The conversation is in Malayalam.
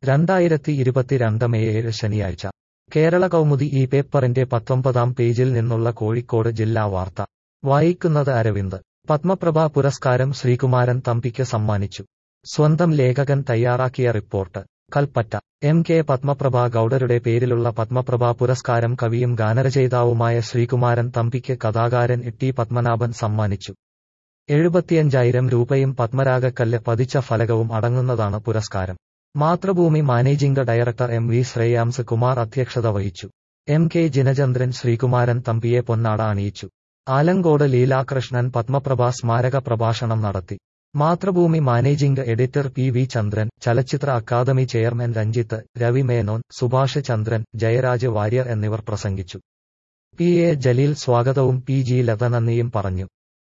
രണ്ടായിരത്തി ഇരുപത്തിരണ്ട് മെയ് ഏഴ് ശനിയാഴ്ച കേരള കൗമുദി ഈ പേപ്പറിന്റെ പത്തൊമ്പതാം പേജിൽ നിന്നുള്ള കോഴിക്കോട് ജില്ലാ വാർത്ത വായിക്കുന്നത് അരവിന്ദ് പത്മപ്രഭ പുരസ്കാരം ശ്രീകുമാരൻ തമ്പിക്ക് സമ്മാനിച്ചു സ്വന്തം ലേഖകൻ തയ്യാറാക്കിയ report Kalpetta M K Padmaprabha ഗൌഡരുടെ പേരിലുള്ള പത്മപ്രഭ പുരസ്കാരം കവിയും ഗാനരചയിതാവുമായ ശ്രീകുമാരൻ തമ്പിക്ക് കഥാകാരൻ ടി പത്മനാഭൻ സമ്മാനിച്ചു എഴുപത്തിയഞ്ചായിരം രൂപയും പത്മരാഗക്കല്ല് പതിച്ച ഫലകവും അടങ്ങുന്നതാണ് പുരസ്കാരം Mathrubhumi managing director M V Shreyams Kumar അധ്യക്ഷത വഹിച്ചു എം കെ ജിനചന്ദ്രൻ ശ്രീകുമാരൻ തമ്പിയെ പൊന്നാട അണിയിച്ചു ആലങ്കോട് ലീലാകൃഷ്ണൻ പത്മപ്രഭ സ്മാരക പ്രഭാഷണം നടത്തി Mathrubhumi managing editor P V Chandran ചലച്ചിത്ര അക്കാദമി ചെയർമാൻ രഞ്ജിത്ത് രവി മേനോൻ സുഭാഷ് ചന്ദ്രൻ ജയരാജ് വാര്യർ എന്നിവർ പ്രസംഗിച്ചു പി എ ജലീൽ സ്വാഗതവും പി ജി ലത നന്ദിയും പറഞ്ഞു